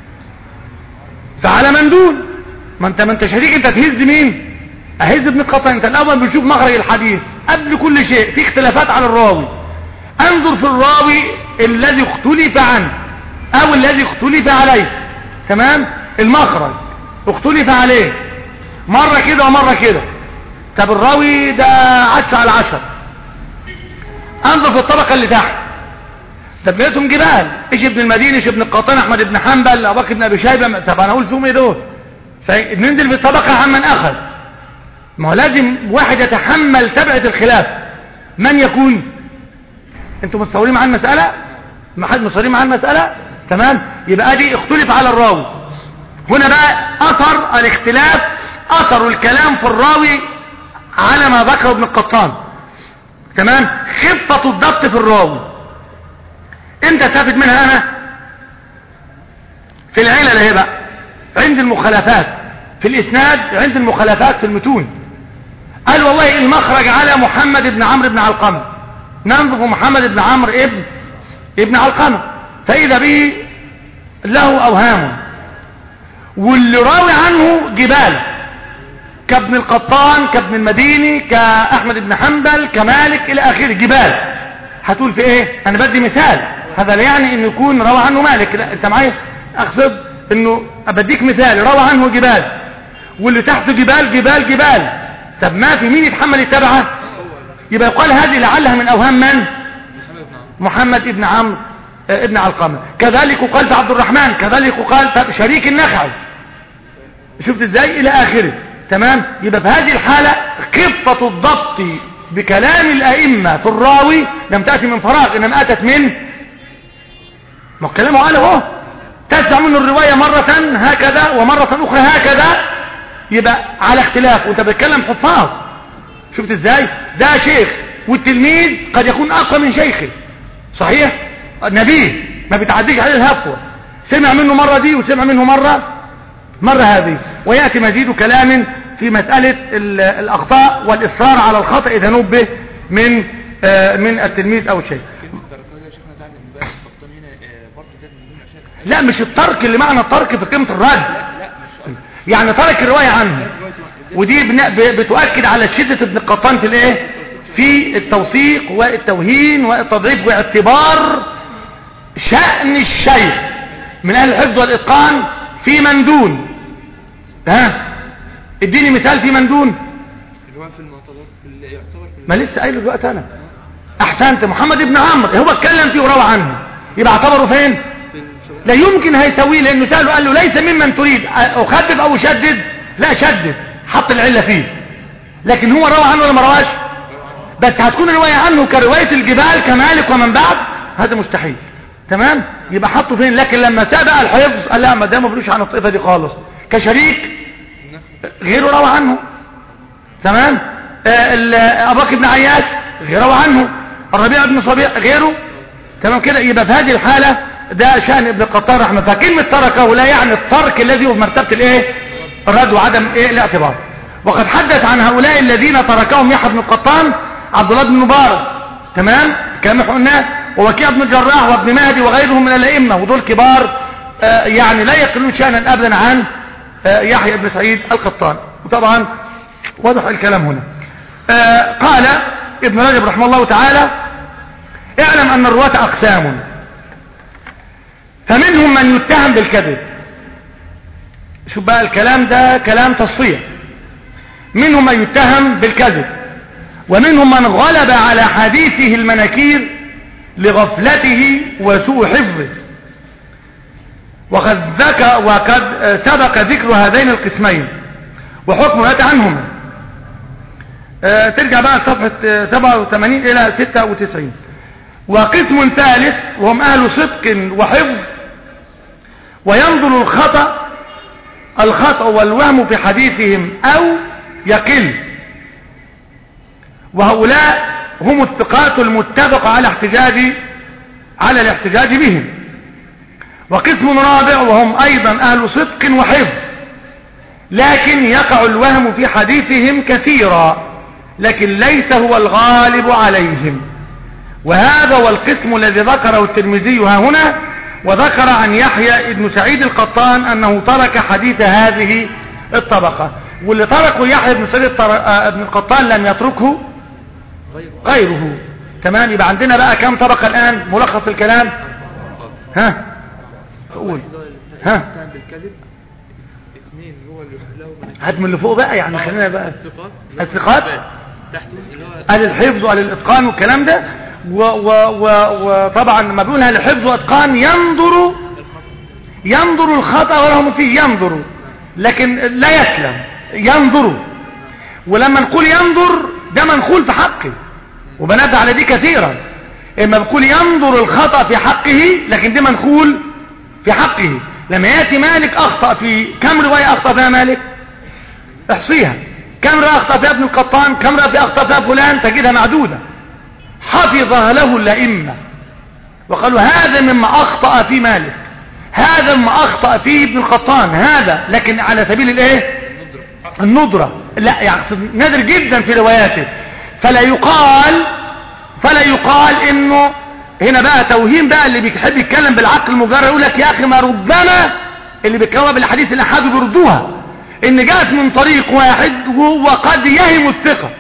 فعلى من دون ما انت ما انت شريك انت تهز مين اهز ابن قطن انت الاول بتشوف مخرج الحديث قبل كل شيء في اختلافات على الراوي انظر في الراوي الذي اختلف عنه او الذي اختلف عليه تمام المخرج اختلف عليه مرة كده ومرة كده طب الراوي ده عشر على عشر انظر في الطبقة اللي تحت طب لقيتهم جبال ايش ابن المديني ايش ابن القطان احمد بن حنبل ابو بكر بن ابي شيبه طب انا اقول فيهم ايه دول فننزل بالطبقة عمن أخذ ما هو لازم واحد يتحمل تبعة الخلاف من يكون انتم متصورين مع المسألة ما حد متصورين مع المسألة تمام يبقى دي اختلف على الراوي هنا بقى أثر الاختلاف أثر الكلام في الراوي على ما ذكره ابن القطان تمام خفة الضبط في الراوي انت استفد منها انا في العلل اهي بقى عند المخالفات في الاسناد عند المخالفات في المتون قال والله المخرج على محمد بن عمرو بن علقمه ننظف محمد بن عمرو ابن ابن علقمه فاذا به له اوهام واللي راوي عنه جبال كابن القطان كابن المديني كاحمد بن حنبل كمالك الى اخره جبال هتقول في ايه انا بدي مثال هذا لا يعني انه يكون روى عنه مالك لا انت معايا اقصد انه بديك مثال روى عنه جبال واللي تحته جبال جبال جبال طب ما في مين يتحمل التبعه يبقى يقال هذه لعلها من اوهام من محمد ابن عمرو آه، ابن علقمه كذلك قال في عبد الرحمن كذلك قال في شريك النخعي شفت ازاي الى اخره تمام يبقى في هذه الحالة خفة الضبط بكلام الائمة في الراوي لم تأتي من فراغ انما اتت من ما هو كلامه قال اهو تسمع منه الرواية مرة هكذا ومرة اخرى هكذا يبقى على اختلاف وانت بتتكلم حفاظ شفت ازاي ده شيخ والتلميذ قد يكون اقوى من شيخه صحيح نبيه ما بتعديش عليه الهفوة سمع منه مرة دي وسمع منه مرة مرة هذه ويأتي مزيد كلام في مسألة ال- الأخطاء والإصرار على الخطأ إذا نبه من آه، من التلميذ أو الشيخ كلمة الدرجة يا شيخنا تعالى ان بقى القطان هنا آه، برضه ده من ضمن الاشياء الحاجات- لا مش الترك اللي معنى الترك في قيمة الرد لا مش قصدي. يعني ترك الرواية عنه رواية واحدة. ودي بن- ب- بتؤكد على شدة ابن القطان في الايه في التوثيق والتوهين والتضعيف واعتبار شأن الشيخ من اهل الحفظ والاتقان في من دون ها اديني مثال في من دون اللي هو في المعتبر في اللي يعتبر في ما لسه قايله دلوقتي انا احسنت محمد بن عمرو هو اتكلم فيه وروى عنه يبقى اعتبره فين في الشباب. لا يمكن هيسويه لانه سأله قال له ليس ممن تريد اخفف او اشدد لا شدد حط العلة فيه لكن هو روى عنه ولا ما رواش بس هتكون الرواية عنه كرواية الجبال كمالك ومن بعد هذا مستحيل تمام يبقى حطه فين لكن لما سبق الحفظ قال لا ما ده ما بلوش عن الطائفة دي خالص كشريك غيره روى عنه تمام آه، ال- ابو بكر بن عياش غيره روى عنه الربيع بن صبيع غيره تمام كده يبقى في هذه الحالة ده شأن ابن القطان رحمه الله فكلمة تركه لا يعني الترك الذي هو في مرتبة الايه الرد وعدم ايه الاعتبار وقد حدث عن هؤلاء الذين تركهم يحيى بن القطان عبد الله بن مبارك تمام كما قلنا ووكيع بن الجراح وابن مهدي وغيرهم من الائمه ودول كبار آه يعني لا يقلون شأنا ابدا عن آه يحيى بن سعيد القطان وطبعا واضح الكلام هنا آه قال ابن رجب رحمه الله تعالى اعلم ان الرواة اقسام فمنهم من يتهم بالكذب شوف بقى الكلام ده كلام تصفية منهم من يتهم بالكذب ومنهم من غلب على حديثه المناكير لغفلته وسوء حفظه وقد ذكر وقد سبق ذكر هذين القسمين وحكم يأتي عنهما آه، ترجع بقى صفحة آه، 87 إلى 96 وقسم ثالث وهم أهل صدق وحفظ وينظر الخطأ الخطأ والوهم في حديثهم أو يقل وهؤلاء هم الثقات المتفق على احتجاج على الاحتجاج بهم وقسم رابع وهم أيضا أهل صدق وحفظ لكن يقع الوهم في حديثهم كثيرا لكن ليس هو الغالب عليهم وهذا هو القسم الذي ذكره الترمذي ها هنا وذكر عن يحيى ابن سعيد القطان أنه ترك حديث هذه الطبقة واللي تركه يحيى بن سعيد الطر- آه، ابن القطان لم يتركه غيره تمام يبقى عندنا بقى كم طبقة الآن ملخص الكلام ها قول ها اتهم بالكذب اثنين هو اللي له مناكير هات من اللي فوق بقى يعني خلينا بقى الثقات الثقات؟ تحته اللي هو قال الحفظ وقال الاتقان والكلام ده و و و وطبعا لما بيقول اهل الحفظ واتقان ينظر ينظر الخطأ ولهم فيه ينظر لكن لا يسلم ينظر ولما نقول ينظر ده منقول في حقه وبنادى على دي كثيرا اما بقول ينظر الخطأ في حقه لكن دي منقول في حقه لما يأتي مالك أخطأ في كم رواية أخطأ فيها مالك احصيها كم رواية أخطأ فيها ابن القطان كم رواية أخطأ فيها فلان تجدها معدودة حفظها له الأئمة وقالوا هذا مما أخطأ في مالك هذا مما أخطأ فيه ابن القطان هذا لكن على سبيل الايه الندرة لا يقصد نادر جدا في رواياته فلا يقال فلا يقال انه هنا بقى توهيم بقى اللي بيحب يتكلم بالعقل المجرد يقول لك يا اخي ما ربما اللي بيتكلم بالحديث الاحاد بيردوها ان جاءت من طريق واحد وقد يهم الثقة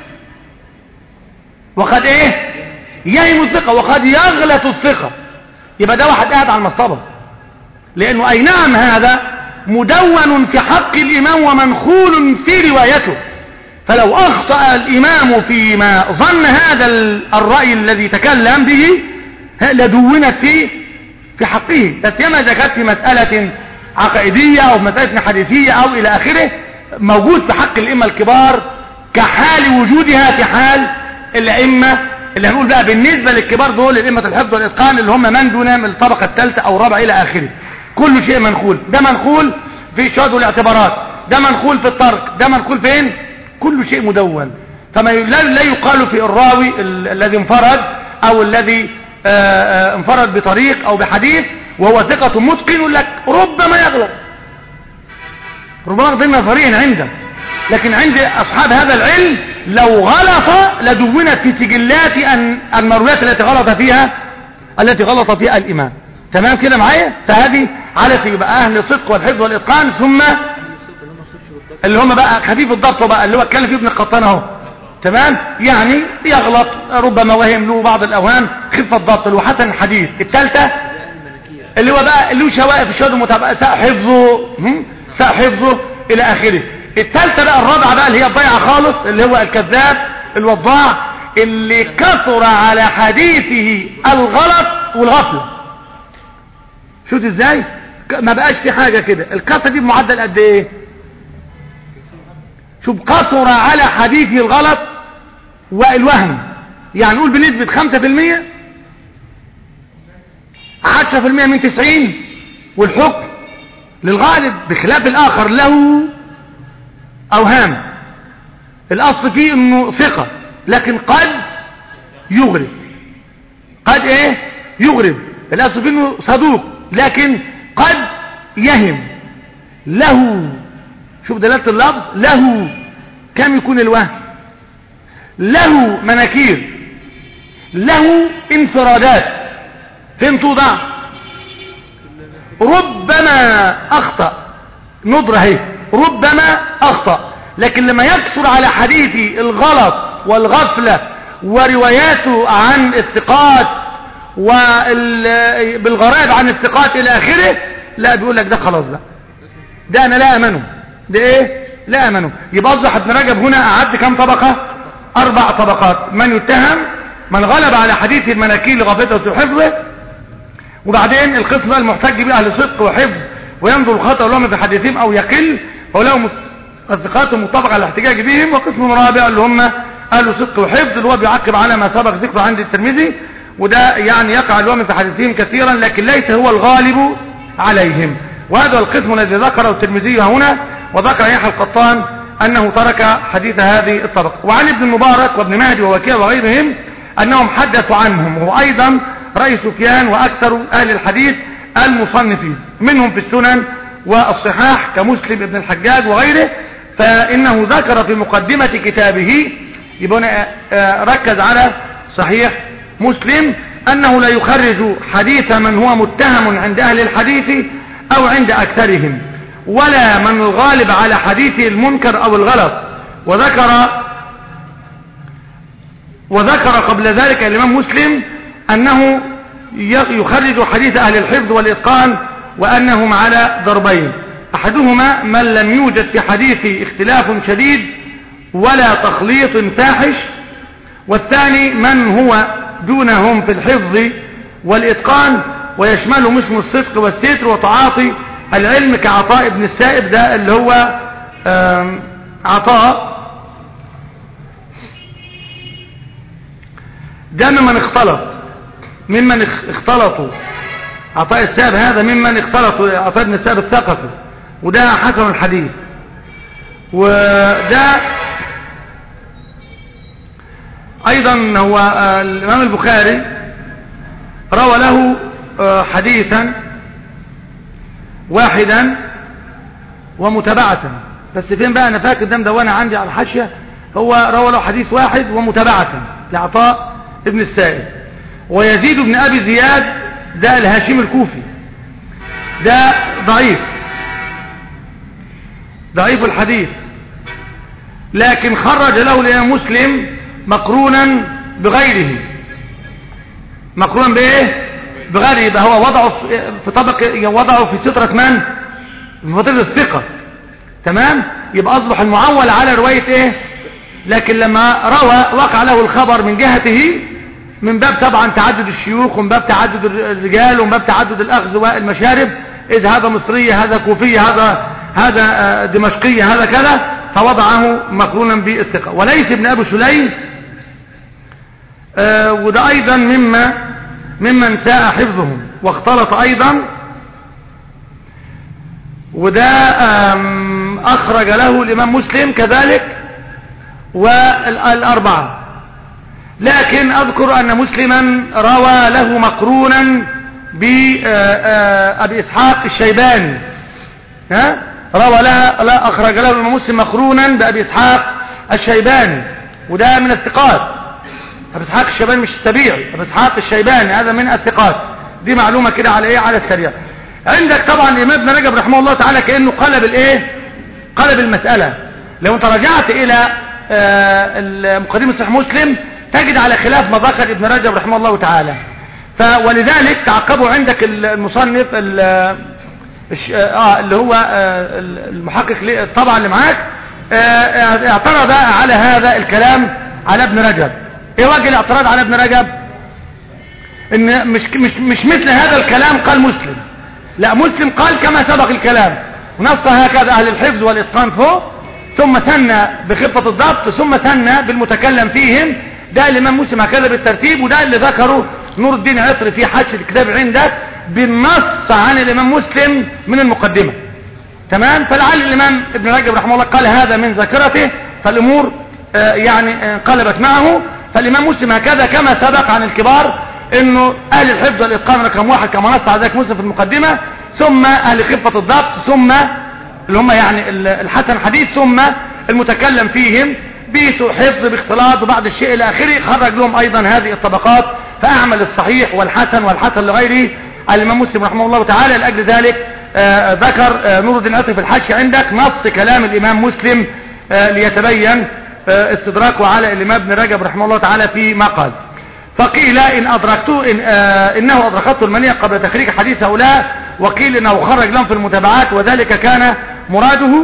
وقد ايه يهم الثقة وقد يغلط الثقة يبقى ده واحد قاعد على المصطبة لانه اي نعم هذا مدون في حق الامام ومنخول في روايته فلو اخطأ الامام فيما ظن هذا الرأي الذي تكلم به لدونت فيه في حقه لا سيما اذا كانت في مسألة عقائدية او مسألة حديثية او الى اخره موجود في حق الائمة الكبار كحال وجودها في حال الائمة اللي هنقول بقى بالنسبة للكبار دول الائمة الحفظ والاتقان اللي هم من دون من الطبقة الثالثة او الرابعة الى اخره كل شيء منخول ده منخول في الشهود والاعتبارات ده منخول في الترك ده منخول فين كل شيء مدون فما لا يقال في الراوي الذي انفرد او الذي انفرد بطريق او بحديث وهو ثقة متقن يقول لك ربما يغلط ربما ضمن نظريا عنده لكن عند اصحاب هذا العلم لو غلط لدونت في سجلات أن المرويات التي غلط فيها التي غلط فيها الامام تمام كده معايا فهذه على يبقى اهل الصدق والحفظ والاتقان ثم اللي هم بقى خفيف الضبط بقى اللي هو اتكلم فيه ابن القطان اهو تمام يعني يغلط ربما وهم له بعض الاوهام خفه الضبط اللي هو حسن الحديث الثالثه اللي هو بقى له شوائب في الشهاده المتابعه ساء حفظه ساء حفظه الى اخره الثالثه بقى الرابعه بقى اللي هي الضيعه خالص اللي هو الكذاب الوضاع اللي كثر على حديثه الغلط والغفله شوف ازاي ما بقاش في حاجة كده الكثرة دي بمعدل قد ايه شوف كثر على حديثه الغلط والوهم يعني نقول بنسبة خمسة في المية عشرة في المية من تسعين والحكم للغالب بخلاف الاخر له اوهام الاصل فيه انه ثقة لكن قد يغرب قد ايه يغرب الاصل فيه انه صدوق لكن قد يهم له شوف دلالة اللفظ له كم يكون الوهم له مناكير له انفرادات فين توضع ربما اخطأ نضرة اهي ربما اخطأ لكن لما يكثر على حديثي الغلط والغفلة ورواياته عن الثقات وبالغرائب عن الثقات الى اخره لا بيقول لك ده خلاص بقى ده انا لا امنه ده ايه لا امنه يبقى اصبح ابن رجب هنا اعد كم طبقة اربع طبقات من يتهم من غلب على حديث المناكير لغفلته وحفظه وبعدين القسم المحتج به اهل صدق وحفظ وينظر الخطأ لهم في حديثهم او يقل ولهم الثقات المطابقة على الاحتجاج بهم وقسم رابع اللي هم اهل صدق وحفظ اللي هو بيعقب على ما سبق ذكره عند الترمذي وده يعني يقع لهم في حديثهم كثيرا لكن ليس هو الغالب عليهم وهذا القسم الذي ذكره الترمذي هنا وذكر يحيى القطان أنه ترك حديث هذه الطبقة وعن ابن المبارك وابن مهدي ووكيع وغيرهم أنهم حدثوا عنهم وهو أيضا رأي سفيان وأكثر أهل الحديث المصنفين منهم في السنن والصحاح كمسلم ابن الحجاج وغيره فإنه ذكر في مقدمة كتابه يبقى ركز على صحيح مسلم أنه لا يخرج حديث من هو متهم عند أهل الحديث أو عند أكثرهم ولا من الغالب على حديثه المنكر أو الغلط وذكر وذكر قبل ذلك الإمام مسلم أنه يخرج حديث أهل الحفظ والإتقان وأنهم على ضربين أحدهما من لم يوجد في حديثه اختلاف شديد ولا تخليط فاحش والثاني من هو دونهم في الحفظ والإتقان ويشملهم اسم الصدق والستر وتعاطي العلم كعطاء ابن السائب ده اللي هو آم، عطاء ده ممن اختلط ممن اخ- اختلطوا عطاء السائب هذا ممن اختلطوا عطاء ابن السائب الثقفي وده حسن الحديث وده ايضا هو آه، الامام البخاري روى له آه، حديثا واحدا ومتابعة بس فين بقى انا فاكر ده مدونه عندي على الحاشية هو روى له حديث واحد ومتابعة لعطاء ابن السائب ويزيد بن ابي زياد ده الهاشم الكوفي ده ضعيف ضعيف الحديث لكن خرج له الامام مسلم مقرونا بغيره مقرونا بايه بغيره يبقى هو وضعه في- في طبق وضعه في سترة من في فترة الثقة تمام يبقى اصبح المعول على رواية ايه لكن لما روى وقع له الخبر من جهته من باب طبعا تعدد الشيوخ ومن باب تعدد الرجال ومن باب تعدد الاخذ والمشارب اذ هذا مصري هذا كوفي هذا هذا آه، دمشقي هذا كذا فوضعه مقرونا بالثقة وليس ابن ابو سليم آه، وده ايضا مما ممن ساء حفظهم واختلط ايضا وده آم، اخرج له الامام مسلم كذلك والاربعة لكن اذكر ان مسلما روى له مقرونا بابي اسحاق الشيباني ها روى لها لا اخرج له الامام مسلم مقرونا بابي اسحاق الشيباني وده من الثقات ابو اسحاق الشيباني مش السبيع ابو اسحاق الشيباني هذا من الثقات دي معلومة كده على ايه على السريع عندك طبعا الامام ابن رجب رحمه الله تعالى كأنه قلب الايه قلب المسألة لو انت رجعت الى آه، مقدمة صحيح مسلم تجد على خلاف ما ذكر ابن رجب رحمه الله تعالى ف ولذلك تعقبوا عندك المصنف ال- الش- اه اللي هو آه، المحقق ليه- الطبعة اللي معاك آه، اعترض على هذا الكلام على ابن رجب ايه وجه الاعتراض على ابن رجب ان مش مش مش مثل هذا الكلام قال مسلم لا مسلم قال كما سبق الكلام ونص هكذا اهل الحفظ والاتقان فوق ثم ثنى بخفة الضبط ثم ثنى بالمتكلم فيهم ده الامام مسلم هكذا بالترتيب وده اللي ذكره نور الدين عطر في حاشية الكتاب عندك بالنص عن الامام مسلم من المقدمة تمام فلعل الامام ابن رجب رحمه الله قال هذا من ذاكرته فالامور آه، يعني آه، انقلبت معه فالامام مسلم هكذا كما سبق عن الكبار انه اهل الحفظ والاتقان رقم واحد كما نص على ذلك مسلم في المقدمة ثم اهل خفة الضبط ثم اللي هم يعني ال- الحسن حديث ثم المتكلم فيهم بسوء حفظ باختلاط وبعض الشيء الى اخره خرج لهم ايضا هذه الطبقات فاعمل الصحيح والحسن والحسن لغيره الامام مسلم رحمه الله تعالى لاجل ذلك آه، ذكر آه، نور الدين عطي في الحج عندك نص كلام الامام مسلم آه، ليتبين آه، استدراكه على الامام ابن رجب رحمه الله تعالى فيما قال فقيل إن أدركته إن آه إنه أدركته المنية قبل تخريج حديث هؤلاء وقيل إنه خرج لهم في المتابعات وذلك كان مراده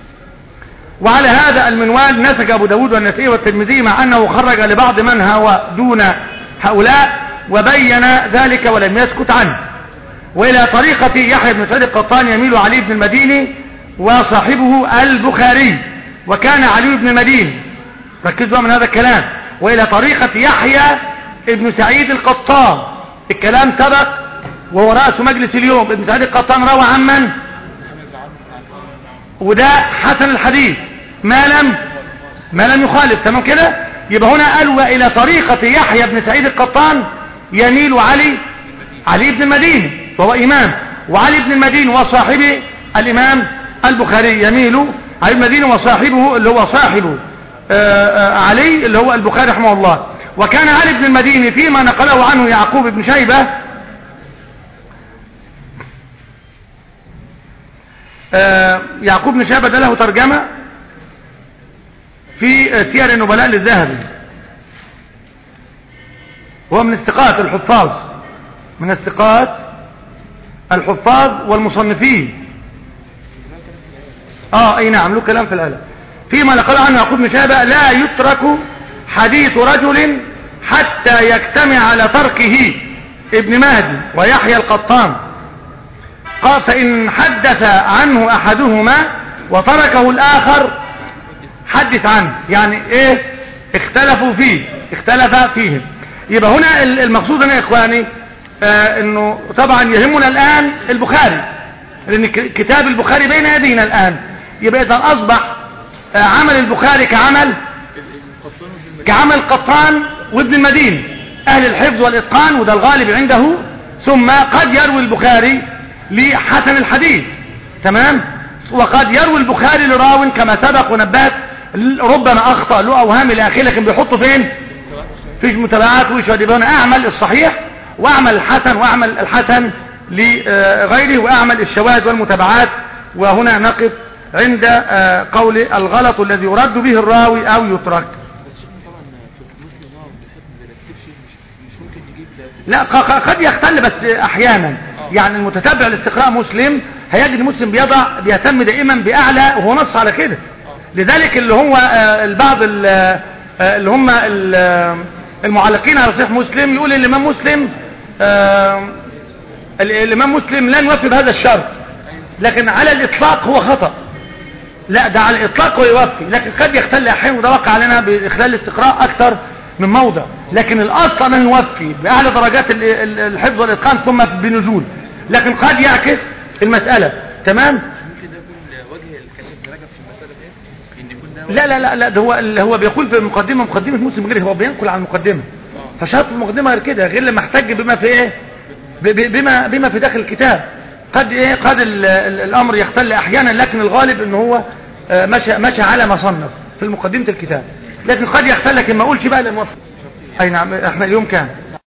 وعلى هذا المنوال نسج أبو داود والنسائي والترمذي مع أنه خرج لبعض من هو دون هؤلاء وبين ذلك ولم يسكت عنه وإلى طريقة يحيى بن سعيد القطان يميل علي بن المديني وصاحبه البخاري وكان علي بن المديني ركزوا بقى من هذا الكلام وإلى طريقة يحيى ابن سعيد القطان الكلام سبق وهو رأس مجلس اليوم ابن سعيد القطان روى عن من وده حسن الحديث ما لم ما لم يخالف تمام كده يبقى هنا قال وإلى طريقة يحيى بن سعيد القطان يميل علي علي بن المديني وهو إمام وعلي بن المديني وصاحبه الإمام البخاري يميل علي بن المديني وصاحبه اللي هو صاحبه آآ آآ علي اللي هو البخاري رحمه الله وكان علي بن المديني فيما نقله عنه يعقوب بن شيبة يعقوب بن شيبة ده له ترجمة في سير النبلاء للذهبي هو من الثقات الحفاظ من الثقات الحفاظ والمصنفين اه اي نعم له كلام في العلم فيما نقل عنه يعقوب بن شيبة لا يترك حديث رجل حتى يجتمع على تركه ابن مهدي ويحيى القطان قال فإن حدث عنه أحدهما وتركه الآخر حدث عنه يعني ايه اختلفوا فيه اختلف فيه يبقى هنا ال- المقصود هنا يا اخواني آه انه طبعا يهمنا الان البخاري لان ك- كتاب البخاري بين يدينا الان يبقى اذا اصبح آه عمل البخاري كعمل كعمل قطان وابن المدين اهل الحفظ والاتقان وده الغالب عنده ثم قد يروي البخاري لحسن الحديث تمام وقد يروي البخاري لراو كما سبق ونبهت ربما اخطا له اوهام الى اخره لكن بيحطه فين فيش متابعات ويش يبقى هنا اعمل الصحيح واعمل الحسن واعمل الحسن لغيره واعمل الشواهد والمتابعات وهنا نقف عند آه، قول الغلط الذي يرد به الراوي او يترك بس شيخنا طبعا في مسلم هو بالحكم ما بيرتبش مش مش ممكن نجيب لا ق- ق- قد يختل بس احيانا يعني المتتبع لاستقراء مسلم هيجد مسلم بيضع بيهتم دائما باعلى وهو نص على كده لذلك اللي هو آه، البعض ال- آه، اللي هم ال- آه، المعلقين على صحيح مسلم يقول الامام مسلم آه، ال- الامام مسلم لا يوفي بهذا الشرط لكن على الاطلاق هو خطأ لا ده على الاطلاق هو يوفي لكن قد يختل احيانا وده وقع علينا باخلال الاستقراء اكثر من موضع لكن الاصل انه يوفي باعلى درجات ال- ال- الحفظ والاتقان ثم بنزول لكن قد يعكس المسألة تمام ممكن ده يكون وجه الكلام ابن رجب في المسألة ديت ان يكون ده لا لا لا لا ده هو اللي هو بيقول في المقدمة مقدمة مسلم غير هو بينقل عن المقدمة فشرط المقدمة غير كده غير لما احتج بما في ايه ب- ب- بما بما في داخل الكتاب قد ايه قد ال- ال- الامر يختل احيانا لكن الغالب ان هو آه، مشى مشى على ما صنف في مقدمة الكتاب لكن قد يختل لكن ما اقولش بقى للموفق اي نعم احنا اليوم كام